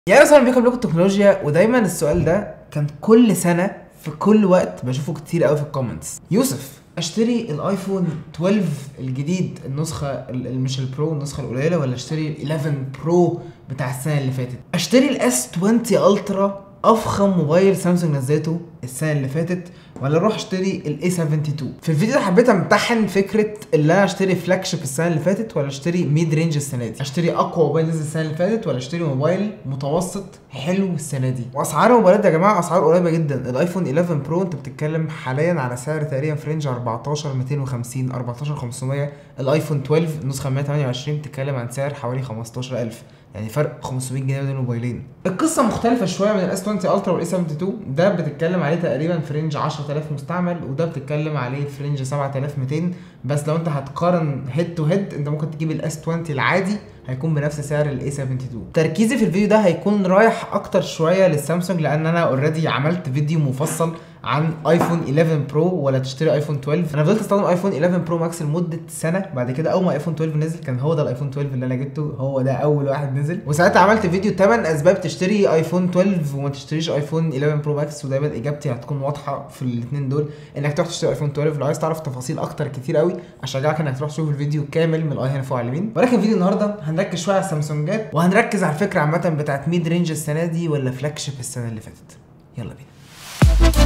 يا اهلا بيكم لكم التكنولوجيا ودايما السؤال ده كان كل سنه في كل وقت بشوفه كتير قوي في الكومنتس يوسف اشتري الايفون 12 الجديد النسخه ال- ال- مش البرو النسخه القليله ولا اشتري ال 11 برو بتاع السنه اللي فاتت اشتري الاس 20 الترا افخم موبايل سامسونج نزلته السنه اللي فاتت ولا اروح اشتري الاي 72 في الفيديو ده حبيت امتحن فكره اللي انا اشتري فلاج شيب السنه اللي فاتت ولا اشتري ميد رينج السنه دي اشتري اقوى موبايل نزل السنه اللي فاتت ولا اشتري موبايل متوسط حلو السنه دي واسعار الموبايلات يا جماعه اسعار قريبه جدا الايفون 11 برو انت بتتكلم حاليا على سعر تقريبا في رينج 14 250 14 500 الايفون 12 النسخه 128 بتتكلم عن سعر حوالي 15000 يعني فرق 500 جنيه بين الموبايلين القصه مختلفه شويه من الاس 20 الترا والاي 72 ده بتتكلم عليه تقريبا في رينج 10000 مستعمل وده بتتكلم عليه في رينج 7200 بس لو انت هتقارن هيد تو هيد انت ممكن تجيب الاس 20 العادي هيكون بنفس سعر الاي 72 تركيزي في الفيديو ده هيكون رايح اكتر شويه للسامسونج لان انا اوريدي عملت فيديو مفصل عن ايفون 11 برو ولا تشتري ايفون 12 انا فضلت استخدم ايفون 11 برو ماكس لمده سنه بعد كده اول ما ايفون 12 نزل كان هو ده الايفون 12 اللي انا جبته هو ده اول واحد نزل وساعتها عملت فيديو 8 اسباب تشتري ايفون 12 وما تشتريش ايفون 11 برو ماكس ودايما اجابتي هتكون واضحه في الاثنين دول انك تروح تشتري ايفون 12 لو عايز تعرف تفاصيل اكتر كتير قوي اشجعك انك تروح تشوف الفيديو كامل من الاي هنا فوق على اليمين ولكن فيديو النهارده هنركز شويه على السامسونجات وهنركز على الفكره عامه بتاعت ميد رينج السنه دي ولا فلاج شيب السنه اللي فاتت يلا بينا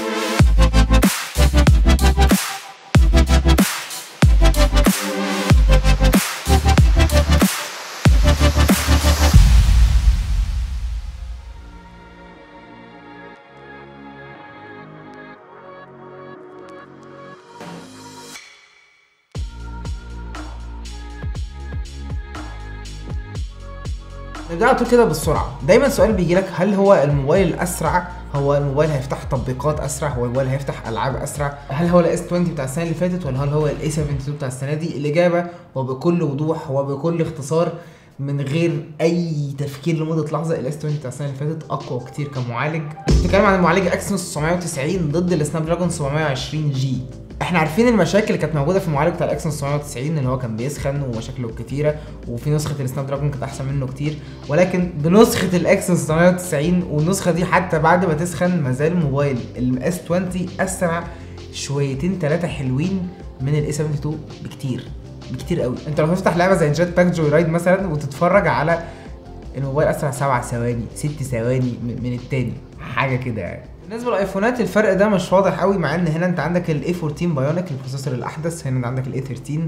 نرجع على طول كده بالسرعه دايما سؤال بيجي لك هل هو الموبايل الاسرع هو الموبايل هيفتح تطبيقات اسرع هو الموبايل هيفتح العاب اسرع هل هو الاس 20 بتاع السنه اللي فاتت ولا هل هو الاي 72 بتاع السنه دي الاجابه وبكل وضوح وبكل اختصار من غير اي تفكير لمده لحظه الاس 20 بتاع السنه اللي فاتت اقوى كتير كمعالج بتتكلم عن المعالج اكسينوس 990 ضد السناب دراجون 720 جي احنا عارفين المشاكل اللي كانت موجوده في المعالج بتاع الاكسون 990 ان هو كان بيسخن ومشاكله كتيره وفي نسخه السناب دراجون كانت احسن منه كتير ولكن بنسخه الاكسون 990 والنسخه دي حتى بعد ما تسخن ما زال الموبايل الاس 20 اسرع شويتين ثلاثه حلوين من الاي 72 بكتير بكتير قوي انت لو تفتح لعبه زي جيت باك جوي رايد مثلا وتتفرج على الموبايل اسرع سبع ثواني ست ثواني من من التاني حاجه كده يعني بالنسبه للايفونات الفرق ده مش واضح قوي مع ان هنا انت عندك الاي 14 بايونيك البروسيسور الاحدث هنا انت عندك الاي 13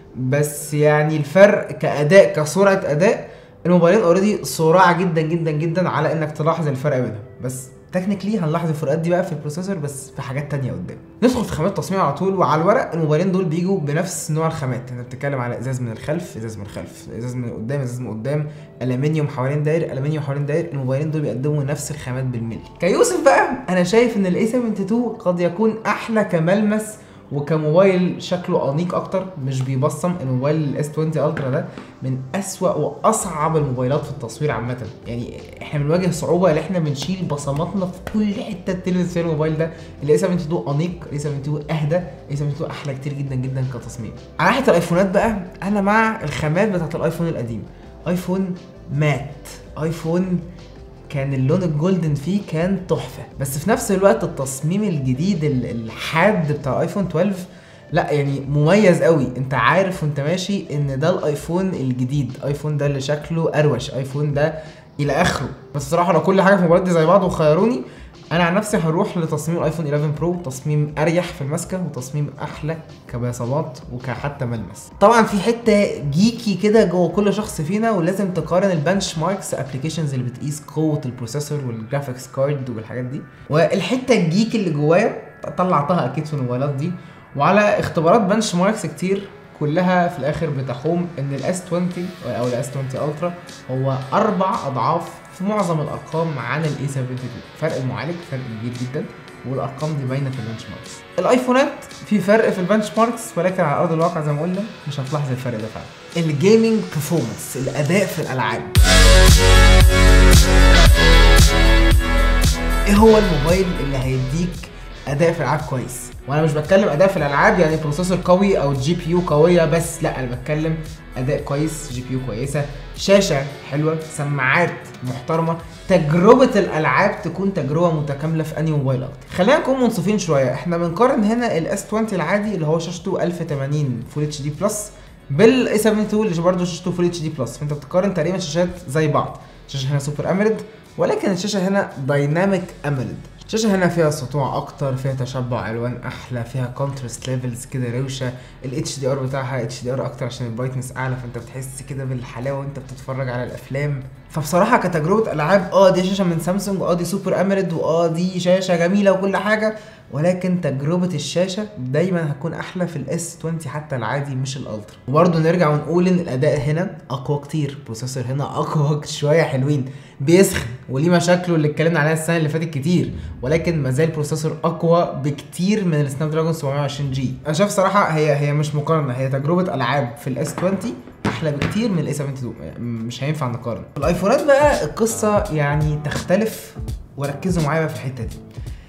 بس يعني الفرق كاداء كسرعه اداء الموبايلين اوريدي سرعه جدا جدا جدا على انك تلاحظ الفرق بينهم بس تكنيكلي هنلاحظ الفروقات دي بقى في البروسيسور بس في حاجات تانية قدام ندخل في خامات التصميم على طول وعلى الورق الموبايلين دول بيجوا بنفس نوع الخامات انت بتتكلم على ازاز من الخلف ازاز من الخلف ازاز من قدام ازاز من قدام الومنيوم حوالين داير الومنيوم حوالين داير الموبايلين دول بيقدموا نفس الخامات بالملي كيوسف بقى انا شايف ان الاي 72 قد يكون احلى كملمس وكموبايل شكله انيق اكتر مش بيبصم الموبايل الاس 20 الترا ده من اسوأ واصعب الموبايلات في التصوير عامه يعني احنا بنواجه صعوبه ان احنا بنشيل بصماتنا في كل حته تلمس فيها الموبايل ده الاي 72 انيق الاي 72 اهدى الاي 72 احلى كتير جدا جدا كتصميم على ناحيه الايفونات بقى انا مع الخامات بتاعت الايفون القديم ايفون مات ايفون كان اللون الجولدن فيه كان تحفه بس في نفس الوقت التصميم الجديد ال- الحاد بتاع ايفون 12 لا يعني مميز قوي انت عارف وانت ماشي ان ده الايفون الجديد ايفون ده اللي شكله اروش ايفون ده الى اخره بس بصراحه لو كل حاجه في الموبايلات دي زي بعض وخيروني انا عن نفسي هروح لتصميم الايفون 11 برو تصميم اريح في المسكه وتصميم احلى كبصمات وكحتى ملمس طبعا في حته جيكي كده جوه كل شخص فينا ولازم تقارن البنش ماركس ابلكيشنز اللي بتقيس قوه البروسيسور والجرافيكس كارد والحاجات دي والحته الجيك اللي جوايا طلعتها اكيد في الموبايلات دي وعلى اختبارات بنش ماركس كتير كلها في الاخر بتحوم ان الاس 20 او الاس 20 الترا هو اربع اضعاف في معظم الارقام عن الاي 72 فرق المعالج فرق كبير جدا والارقام دي باينه في البنش ماركس الايفونات في فرق في البنش ماركس ولكن على ارض الواقع زي ما قلنا مش هتلاحظ الفرق ده فعلا الجيمنج برفورمانس الاداء في الالعاب ايه هو الموبايل اللي هيديك اداء في الالعاب كويس وانا مش بتكلم اداء في الالعاب يعني بروسيسور قوي او الجي بي يو قويه بس لا انا بتكلم اداء كويس جي بي يو كويسه شاشه حلوه سماعات محترمه تجربه الالعاب تكون تجربه متكامله في انهي موبايل اكتر خلينا نكون منصفين شويه احنا بنقارن هنا الاس 20 العادي اللي هو شاشته 1080 فول اتش دي بلس بالاي 72 اللي برضه شاشته فول اتش دي بلس فانت بتقارن تقريبا شاشات زي بعض الشاشه هنا سوبر اميلد ولكن الشاشه هنا دايناميك اميلد الشاشة هنا فيها سطوع أكتر فيها تشبع ألوان أحلى فيها كونترست ليفلز كده روشة ال HDR بتاعها HDR أكتر عشان البرايتنس أعلى فأنت بتحس كده بالحلاوة وأنت بتتفرج على الأفلام فبصراحة كتجربة ألعاب اه دي شاشة من سامسونج واه دي سوبر أميلد واه دي شاشة جميلة وكل حاجة ولكن تجربة الشاشة دايما هتكون أحلى في الاس 20 حتى العادي مش الألترا وبرضه نرجع ونقول إن الأداء هنا أقوى كتير البروسيسور هنا أقوى شوية حلوين بيسخن وليه مشاكله اللي اتكلمنا عليها السنة اللي فاتت كتير ولكن ما زال البروسيسور أقوى بكتير من السناب دراجون 720 جي أنا شايف صراحة هي هي مش مقارنة هي تجربة ألعاب في الاس 20 احلى بكتير من الاي 72 مش هينفع نقارن الايفونات بقى القصه يعني تختلف وركزوا معايا بقى في الحته دي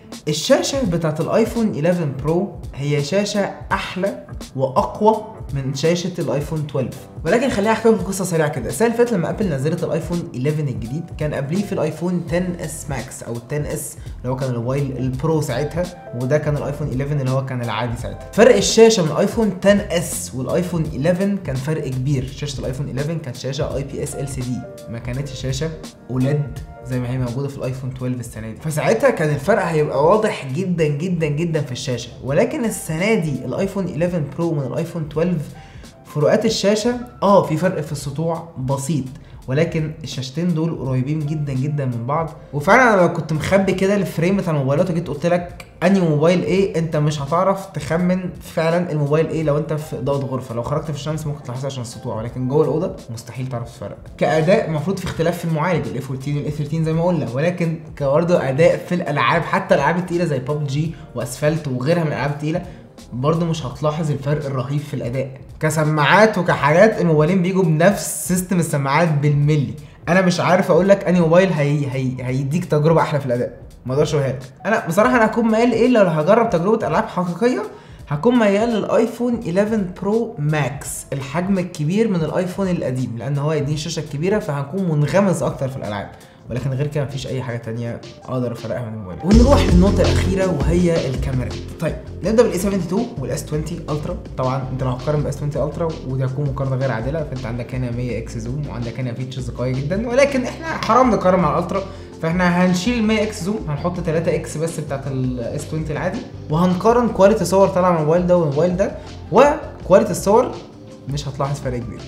الشاشه بتاعت الايفون 11 برو هي شاشه احلى واقوى من شاشه الايفون 12 ولكن خليني احكي لكم قصه سريعه كده السنه اللي فاتت لما ابل نزلت الايفون 11 الجديد كان قبليه في الايفون 10 اس ماكس او 10 اس اللي هو كان الموبايل البرو ساعتها وده كان الايفون 11 اللي هو كان العادي ساعتها فرق الشاشه من الايفون 10 اس والايفون 11 كان فرق كبير شاشه الايفون 11 كانت شاشه اي بي اس ال سي دي ما كانتش شاشه اولاد زي ما هي موجوده في الايفون 12 السنه دي فساعتها كان الفرق هيبقى واضح جدا جدا جدا في الشاشه ولكن السنه دي الايفون 11 برو من الايفون 12 فروقات الشاشه اه في فرق في السطوع بسيط ولكن الشاشتين دول قريبين جدا جدا من بعض وفعلا انا لو كنت مخبي كده الفريم بتاع الموبايلات وجيت قلت لك انهي موبايل ايه انت مش هتعرف تخمن فعلا الموبايل ايه لو انت في اضاءه غرفه لو خرجت في الشمس ممكن تلاحظها عشان السطوع ولكن جوه الاوضه مستحيل تعرف تفرق كاداء المفروض في اختلاف في المعالج الاي 14 والاي 13 زي ما قلنا ولكن كبرضه اداء في الالعاب حتى الالعاب التقيله زي ببجي واسفلت وغيرها من الالعاب التقيله برضه مش هتلاحظ الفرق الرهيب في الاداء كسماعات وكحاجات الموبايلين بيجوا بنفس سيستم السماعات بالملي انا مش عارف اقول لك انهي موبايل هي هي هيديك تجربه احلى في الاداء ما اقدرش اقولها لك انا بصراحه انا هكون ميال ايه لو هجرب تجربه العاب حقيقيه هكون ميال للايفون 11 برو ماكس الحجم الكبير من الايفون القديم لان هو يديني الشاشه الكبيره فهكون منغمس اكتر في الالعاب ولكن غير كده مفيش اي حاجه تانية اقدر افرقها من الموبايل ونروح للنقطه الاخيره وهي الكاميرا طيب نبدا بالاي 72 والاس 20 الترا طبعا انت لو هتقارن بالاس 20 الترا ودي هتكون مقارنه غير عادله فانت عندك هنا 100 اكس زوم وعندك هنا فيتشرز قويه جدا ولكن احنا حرام نقارن مع الالترا فاحنا هنشيل ال 100 اكس زوم هنحط 3 اكس بس بتاعت الاس 20 العادي وهنقارن كواليتي صور طالعه من الموبايل ده والموبايل ده وكواليتي الصور مش هتلاحظ فرق كبير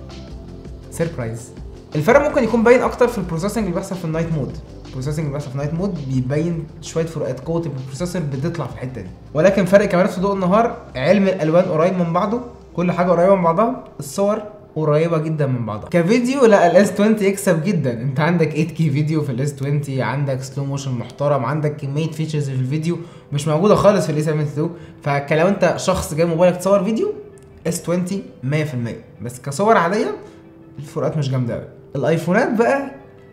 سيربرايز الفرق ممكن يكون باين اكتر في البروسيسنج اللي بيحصل في النايت مود البروسيسنج اللي بيحصل في النايت مود بيبين شويه فروقات قوه البروسيسور بتطلع في الحته دي ولكن فرق كاميرات في ضوء النهار علم الالوان قريب من بعضه كل حاجه قريبه من بعضها الصور قريبه جدا من بعضها كفيديو لا الاس 20 يكسب جدا انت عندك 8 كي فيديو في الاس 20 عندك سلو موشن محترم عندك كميه فيتشرز في الفيديو مش موجوده خالص في الاس 72 فلو انت شخص جاي موبايلك تصور فيديو اس 20 100% بس كصور عاديه الفروقات مش جامده قوي الايفونات بقى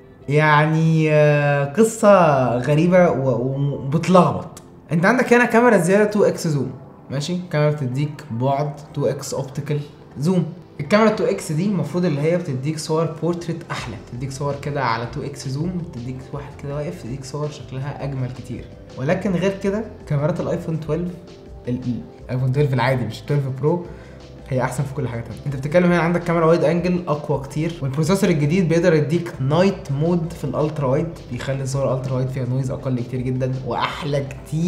يعني آه، قصه غريبه و- وبتلخبط انت عندك هنا كاميرا زياده 2 اكس زوم ماشي كاميرا بتديك بعد 2 اكس اوبتيكال زوم الكاميرا 2 اكس دي المفروض اللي هي بتديك صور بورتريت احلى بتديك صور كده على 2 اكس زوم بتديك واحد كده واقف تديك صور شكلها اجمل كتير ولكن غير كده كاميرات الايفون 12 ال- ال- الايفون 12 العادي مش 12 برو هي احسن في كل حاجه تانية انت بتتكلم هنا عندك كاميرا وايد انجل اقوى كتير والبروسيسور الجديد بيقدر يديك نايت مود في الالترا وايد بيخلي الصور الالترا وايد فيها نويز اقل كتير جدا واحلى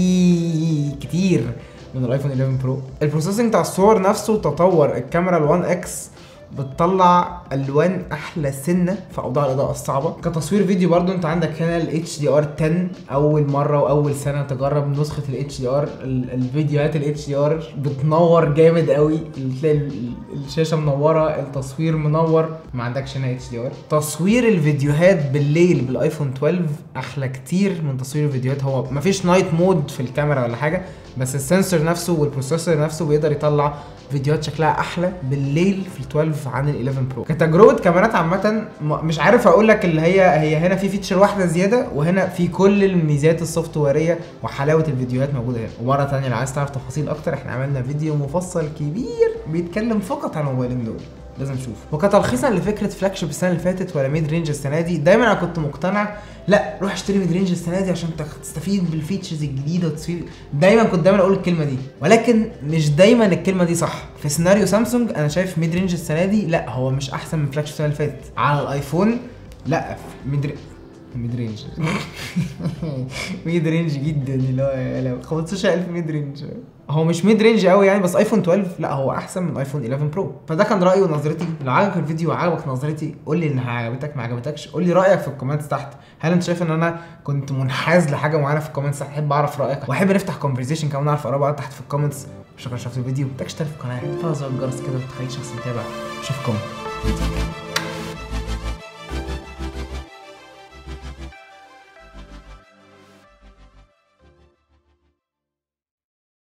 كتير كتير من الايفون 11 برو البروسيسنج بتاع الصور نفسه تطور الكاميرا ال1 اكس بتطلع الوان احلى سنه في اوضاع الاضاءه الصعبه كتصوير فيديو برضو انت عندك هنا ال HDR 10 اول مره واول سنه تجرب نسخه ال HDR ال- الفيديوهات ال HDR بتنور جامد قوي تلاقي ال- الشاشه منوره التصوير منور ما عندكش هنا HDR تصوير الفيديوهات بالليل بالايفون 12 احلى كتير من تصوير الفيديوهات هو مفيش نايت مود في الكاميرا ولا حاجه بس السنسور نفسه والبروسيسور نفسه بيقدر يطلع فيديوهات شكلها احلى بالليل في ال 12 عن ال 11 برو كتجربه كاميرات عامه م- مش عارف اقول لك اللي هي هي هنا في فيتشر واحده زياده وهنا في كل الميزات السوفت ويريه وحلاوه الفيديوهات موجوده هنا ومره ثانيه لو عايز تعرف تفاصيل اكتر احنا عملنا فيديو مفصل كبير بيتكلم فقط عن الموبايلين دول لازم تشوف وكتلخيصا لفكره فلاج شيب السنه اللي فاتت ولا ميد رينج السنه دي دايما انا كنت مقتنع لا روح اشتري ميد رينج السنه دي عشان تخ- تستفيد بالفيتشرز الجديده وتستفيد دايما كنت دايما اقول الكلمه دي ولكن مش دايما الكلمه دي صح في سيناريو سامسونج انا شايف ميد رينج السنه دي لا هو مش احسن من فلاج شيب السنه اللي فاتت على الايفون لا ميد ري- ميد رينج ميد رينج جدا اللي هو لو 15000 ميد رينج هو مش ميد رينج قوي يعني بس ايفون 12 لا هو احسن من ايفون 11 برو فده كان رايي ونظرتي لو عجبك الفيديو وعجبك نظرتي قول لي انها عجبتك ما عجبتكش قول لي رايك في الكومنتس تحت هل انت شايف ان انا كنت منحاز لحاجه معينه في الكومنتس تحت احب اعرف رايك واحب نفتح كونفرزيشن كمان نعرف اراء بعض تحت في الكومنتس شكرا شفت الفيديو تشترك في القناه تفعل زر الجرس كده وتخليك شخص متابع اشوفكم